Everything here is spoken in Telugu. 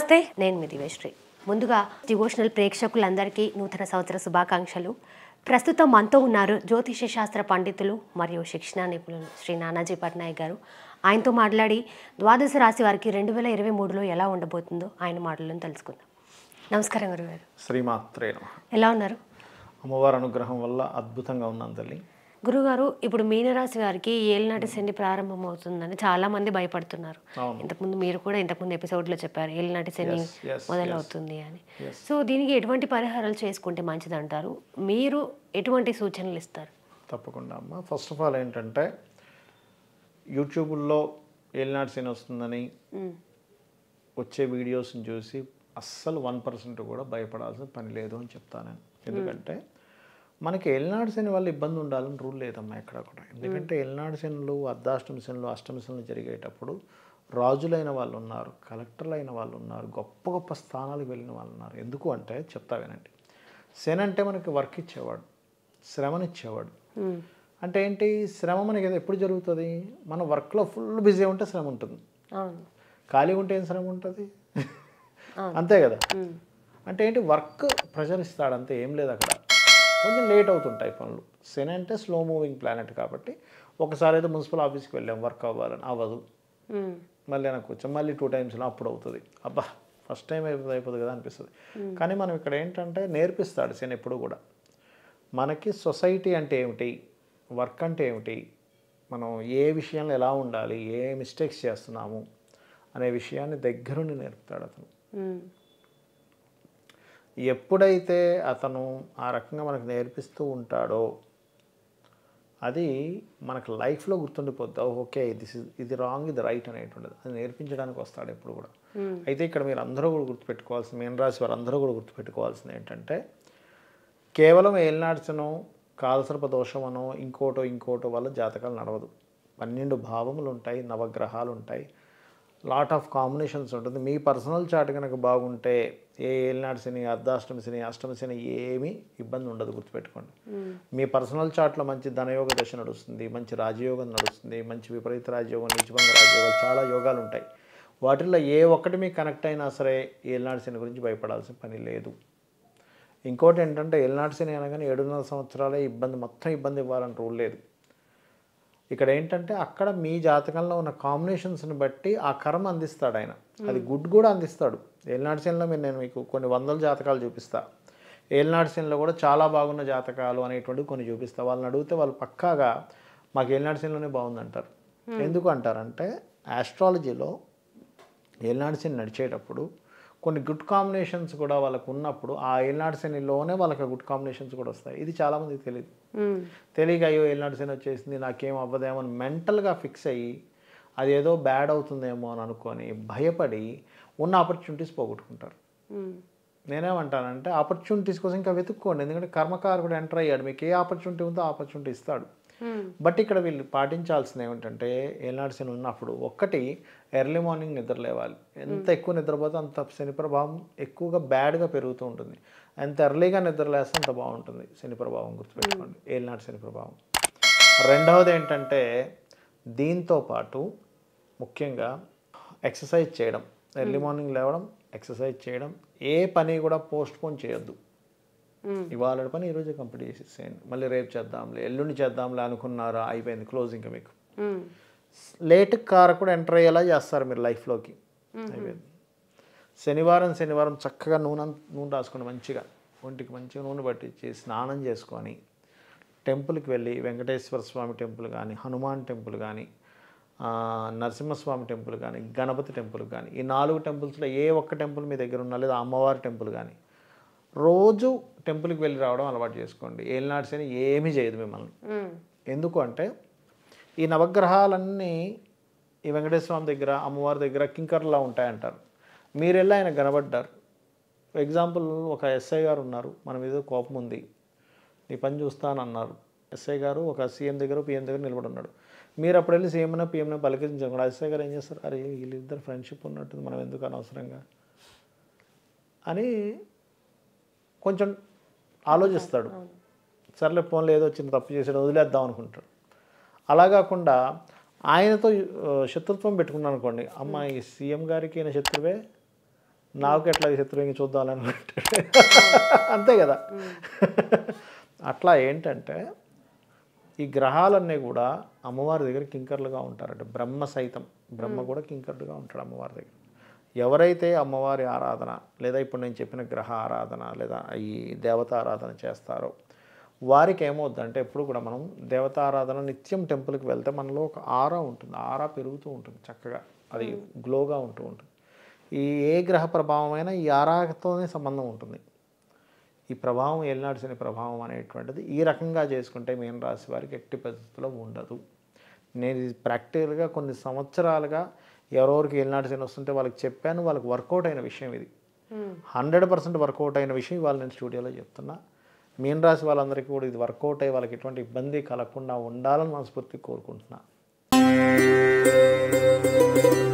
నమస్తే నేను మీ దివేశ్రీ ముందుగా డివోషనల్ ప్రేక్షకులందరికీ నూతన సంవత్సర శుభాకాంక్షలు ప్రస్తుతం మనతో ఉన్నారు జ్యోతిష శాస్త్ర పండితులు మరియు శిక్షణ నిపుణులు శ్రీ నానాజీ పట్నాయక్ గారు ఆయనతో మాట్లాడి ద్వాదశ రాశి వారికి రెండు వేల ఇరవై మూడులో ఎలా ఉండబోతుందో ఆయన మాటలను తెలుసుకుందాం నమస్కారం గురుగారు శ్రీమాత్రే నమ ఎలా ఉన్నారు అమ్మవారి అనుగ్రహం వల్ల అద్భుతంగా ఉన్నాను తల్లి గురుగారు ఇప్పుడు మీనరాశి వారికి ఏలినాటి శని ప్రారంభం అవుతుందని చాలా మంది భయపడుతున్నారు అవును. ఇంతకుముందు మీరు కూడా ఇంతకుముందు ఎపిసోడ్లో చెప్పారు ఏలినాటి శని Yes, yes, మొదలవుతుంది అని సో దీనికి ఎటువంటి పరిహారాలు చేసుకుంటే మంచిది అంటారు మీరు ఎటువంటి సూచనలు ఇస్తారు తప్పకుండా అమ్మ ఫస్ట్ ఆఫ్ ఆల్ ఏంటంటే యూట్యూబ్లో ఏలినాటి సీన్ వస్తుందని మ్మ్. వచ్చే వీడియోస్ని చూసి అస్సలు వన్ పర్సెంట్ కూడా భయపడాల్సిన పని లేదు అని చెప్తాను నేను ఎందుకంటే మనకి ఎల్నాడు శని వల్ల ఇబ్బంది ఉండాలని రూల్ లేదమ్మా ఎక్కడ కూడా ఎందుకంటే ఎల్నాడు శనులు అర్ధాష్టమి శనులు అష్టమి శనులు జరిగేటప్పుడు రాజులైన వాళ్ళు ఉన్నారు కలెక్టర్లు అయిన వాళ్ళు ఉన్నారు గొప్ప గొప్ప స్థానాలకు వెళ్ళిన వాళ్ళు ఉన్నారు ఎందుకు అంటే చెప్తా వినండి శని అంటే మనకి వర్క్ ఇచ్చేవాడు శ్రమనిచ్చేవాడు మ్మ్. అంటే ఏంటి శ్రమ మనకి ఎప్పుడు జరుగుతుంది మన వర్క్లో ఫుల్ బిజీ ఉంటే శ్రమ ఉంటుంది అవును ఖాళీ ఉంటే ఏం శ్రమ ఉంటుంది అంతే కదా మ్మ్. అంటే ఏంటి వర్క్ ప్రెషర్ ఇస్తాడు అంతే ఏం లేదు అక్కడ కొంచెం లేట్ అవుతుంటాయి పనులు శని అంటే స్లో మూవింగ్ ప్లానెట్ కాబట్టి ఒకసారి అయితే మున్సిపల్ ఆఫీస్కి వెళ్ళాం వర్క్ అవ్వాలని అవ్వదు మ్మ్. మళ్ళీ నాకు వచ్చాం మళ్ళీ టూ టైమ్స్లో అప్పుడు అవుతుంది అబ్బా ఫస్ట్ టైం అయిపోతుంది అయిపోతుంది కదా అనిపిస్తుంది కానీ మనం ఇక్కడ ఏంటంటే నేర్పిస్తాడు శని ఎప్పుడు కూడా మనకి సొసైటీ అంటే ఏమిటి వర్క్ అంటే ఏమిటి మనం ఏ విషయంలో ఎలా ఉండాలి ఏ మిస్టేక్స్ చేస్తున్నాము అనే విషయాన్ని దగ్గరుండి నేర్పుతాడు అతను మ్మ్. ఎప్పుడైతే అతను ఆ రకంగా మనకు నేర్పిస్తూ ఉంటాడో అది మనకు లైఫ్లో గుర్తుండిపోద్ది ఓకే దిస్ ఇస్ ఇది రాంగ్ ఇది రైట్ అనేటువంటిది అది నేర్పించడానికి వస్తాడు ఎప్పుడు కూడా అయితే ఇక్కడ మీరు అందరూ కూడా గుర్తుపెట్టుకోవాల్సింది మీన రాశి వారు అందరూ కూడా గుర్తుపెట్టుకోవాల్సింది ఏంటంటే కేవలం ఏలినాడ్చనో కాలసర్ప దోషమనో ఇంకోటో ఇంకోటో వల్ల జాతకాలు నడవదు పన్నెండు భావములు ఉంటాయి నవగ్రహాలు ఉంటాయి లాట్ ఆఫ్ కాంబినేషన్స్ ఉంటుంది మీ పర్సనల్ చాట్ కనుక బాగుంటే ఏ ఏలినాడు శని అర్ధాష్టమి శని అష్టమి శని ఏమీ ఇబ్బంది ఉండదు గుర్తుపెట్టుకోండి మీ పర్సనల్ చాట్లో మంచి ధనయోగ దశ నడుస్తుంది మంచి రాజయోగం నడుస్తుంది మంచి విపరీత రాజయోగం నిజభంగ రాజయోగాలు చాలా యోగాలు ఉంటాయి వాటిల్లో ఏ ఒక్కటి మీకు కనెక్ట్ అయినా సరే ఏలినాడు శని గురించి భయపడాల్సిన పని లేదు ఇంకోటి ఏంటంటే ఏలినాడు శని అనగానే ఏడున్నర సంవత్సరాలే ఇబ్బంది మొత్తం ఇబ్బంది ఇవ్వాలని రూల్ లేదు ఇక్కడ ఏంటంటే అక్కడ మీ జాతకంలో ఉన్న కాంబినేషన్స్ని బట్టి ఆ కర్మ అందిస్తాడు ఆయన అది గుడ్ కూడా అందిస్తాడు ఏలినాడు శనిలో మీరు నేను మీకు కొన్ని వందల జాతకాలు చూపిస్తా ఏలినాడు శనిలో కూడా చాలా బాగున్న జాతకాలు అనేటువంటివి కొన్ని చూపిస్తా వాళ్ళని అడిగితే వాళ్ళు పక్కాగా మాకు ఏలినాడు శనిలోనే బాగుందంటారు ఎందుకు అంటారంటే ఆస్ట్రాలజీలో ఏలినాడు శని నడిచేటప్పుడు కొన్ని గుడ్ కాంబినేషన్స్ కూడా వాళ్ళకు ఉన్నప్పుడు ఆ ఏలినాడు శనిలోనే వాళ్ళకి గుడ్ కాంబినేషన్స్ కూడా వస్తాయి ఇది చాలామందికి తెలియదు మ్మ్. తెలియక అయ్యో ఏలినాడు శని వచ్చేసింది నాకేం అవ్వదేమో అని మెంటల్గా ఫిక్స్ అయ్యి అది ఏదో బ్యాడ్ అవుతుందేమో అని అనుకొని భయపడి ఉన్న ఆపర్చునిటీస్ పోగొట్టుకుంటారు మ్మ్. నేనేమంటానంటే ఆపర్చునిటీస్ కోసం ఇంకా వెతుక్కోండి ఎందుకంటే కర్మకారకుడు ఎంటర్ అయ్యాడు మీకు ఏ ఆపర్చునిటీ ఉందో ఆపర్చునిటీ ఇస్తాడు మ్మ్. బట్ ఇక్కడ వీళ్ళు పాటించాల్సింది ఏమిటంటే ఏనాడు శని ఉన్నప్పుడు ఒక్కటి ఎర్లీ మార్నింగ్ నిద్ర లేవాలి ఎంత ఎక్కువ నిద్రపోతే అంత శని ప్రభావం ఎక్కువగా బ్యాడ్గా పెరుగుతూ ఉంటుంది ఎంత ఎర్లీగా నిద్ర లేస్తే అంత బాగుంటుంది శని ప్రభావం గుర్తుపెట్టుకోండి ఏలినాడు శని ప్రభావం రెండవది ఏంటంటే దీంతో పాటు ముఖ్యంగా ఎక్సర్సైజ్ చేయడం ఎర్లీ మార్నింగ్ లేవడం ఎక్సర్సైజ్ చేయడం ఏ పని కూడా పోస్ట్ పోన్ చేయొద్దు మ్మ్. ఇవాళ పని ఈరోజే కంప్లీట్ చేసేసేయండి మళ్ళీ రేపు చేద్దాంలే ఎల్లుండి చేద్దాంలే అనుకున్నారా అయిపోయింది క్లోజ్ ఇంకా మీకు మ్మ్. లేట్ కార్ కూడా ఎంటర్ అయ్యేలా చేస్తారు మీరు లైఫ్లోకి అయిపోయింది శనివారం శనివారం చక్కగా నూనె నూనె రాసుకోండి మంచిగా ఒంటికి మంచిగా నూనె పట్టించి స్నానం చేసుకొని టెంపుల్కి వెళ్ళి వెంకటేశ్వర స్వామి టెంపుల్ కానీ హనుమాన్ టెంపుల్ కానీ ఆ, నరసింహస్వామి టెంపుల్ కానీ గణపతి టెంపుల్ కానీ ఈ నాలుగు టెంపుల్స్లో ఏ ఒక్క టెంపుల్ మీ దగ్గర ఉన్నా లేదా అమ్మవారి టెంపుల్ కానీ రోజు టెంపుల్కి వెళ్ళి రావడం అలవాటు చేసుకోండి ఏలినాడు శని ఏమీ చేయదు మిమ్మల్ని మ్మ్. ఎందుకు అంటే ఈ నవగ్రహాలన్నీ ఈ వెంకటేశ్వర స్వామి దగ్గర అమ్మవారి దగ్గర కింకర్లా ఉంటాయంటారు మీరు వెళ్ళి ఆయన కనబడ్డారు ఎగ్జాంపుల్ ఒక ఎస్ఐ గారు ఉన్నారు మన మీద కోపం ఉంది నీ పని చూస్తానన్నారు ఎస్ఐ గారు ఒక సీఎం దగ్గర పిఎం దగ్గర నిలబడి ఉన్నాడు మీరు అప్పుడు వెళ్ళి సీఎంన పిఎంన పలకరించకుండా ఎస్ఐ గారు ఏం చేస్తారు అరే వీళ్ళిద్దరు ఫ్రెండ్షిప్ ఉన్నట్టుంది మనం ఎందుకు అనవసరంగా అని కొంచెం ఆలోచిస్తాడు సర్లే ఫోన్లో ఏదో చిన్న తప్పు చేసాడు వదిలేద్దాం అనుకుంటాడు అలా కాకుండా ఆయనతో ఆ, శత్రుత్వం పెట్టుకున్నాను అనుకోండి అమ్మ ఈ సీఎం గారికి ఈయన శత్రువే నాకు ఎట్లా శత్రువుని చూద్దామని అంతే కదా అట్లా ఏంటంటే ఈ గ్రహాలన్నీ కూడా అమ్మవారి దగ్గర కింకర్లుగా ఉంటారంట బ్రహ్మ సైతం బ్రహ్మ కూడా కింకర్లుగా ఉంటాడు అమ్మవారి దగ్గర ఎవరైతే అమ్మవారి ఆరాధన లేదా ఇప్పుడు నేను చెప్పిన గ్రహ ఆరాధన లేదా ఈ దేవత ఆరాధన చేస్తారో వారికి ఏమవుద్దంటే ఎప్పుడు కూడా మనం దేవతారాధన నిత్యం టెంపుల్కి వెళ్తే మనలో ఒక ఆరా ఉంటుంది ఆరా పెరుగుతూ ఉంటుంది చక్కగా అది గ్లోగా ఉంటూ ఉంటుంది ఈ ఏ గ్రహ ప్రభావమైనా ఈ ఆరాతోనే సంబంధం ఉంటుంది ఈ ప్రభావం ఏలినాడు శని ప్రభావం అనేటువంటిది ఈ రకంగా చేసుకుంటే మీన రాశి వారికి ఎట్టి పరిస్థితుల్లో ఉండదు నేను ఇది ప్రాక్టికల్గా కొన్ని సంవత్సరాలుగా ఎవరెవరికి ఏలినాడు శని వస్తుంటే వాళ్ళకి చెప్పాను వాళ్ళకి వర్కౌట్ అయిన విషయం ఇది హండ్రెడ్ పర్సెంట్ వర్కౌట్ అయిన విషయం ఇవాళ నేను స్టూడియోలో చెప్తున్నా మీన రాశి వాళ్ళందరికీ కూడా ఇది వర్కౌట్ అయ్యి వాళ్ళకి ఎటువంటి ఇబ్బంది కలగకుండా ఉండాలని మనస్ఫూర్తి కోరుకుంటున్నా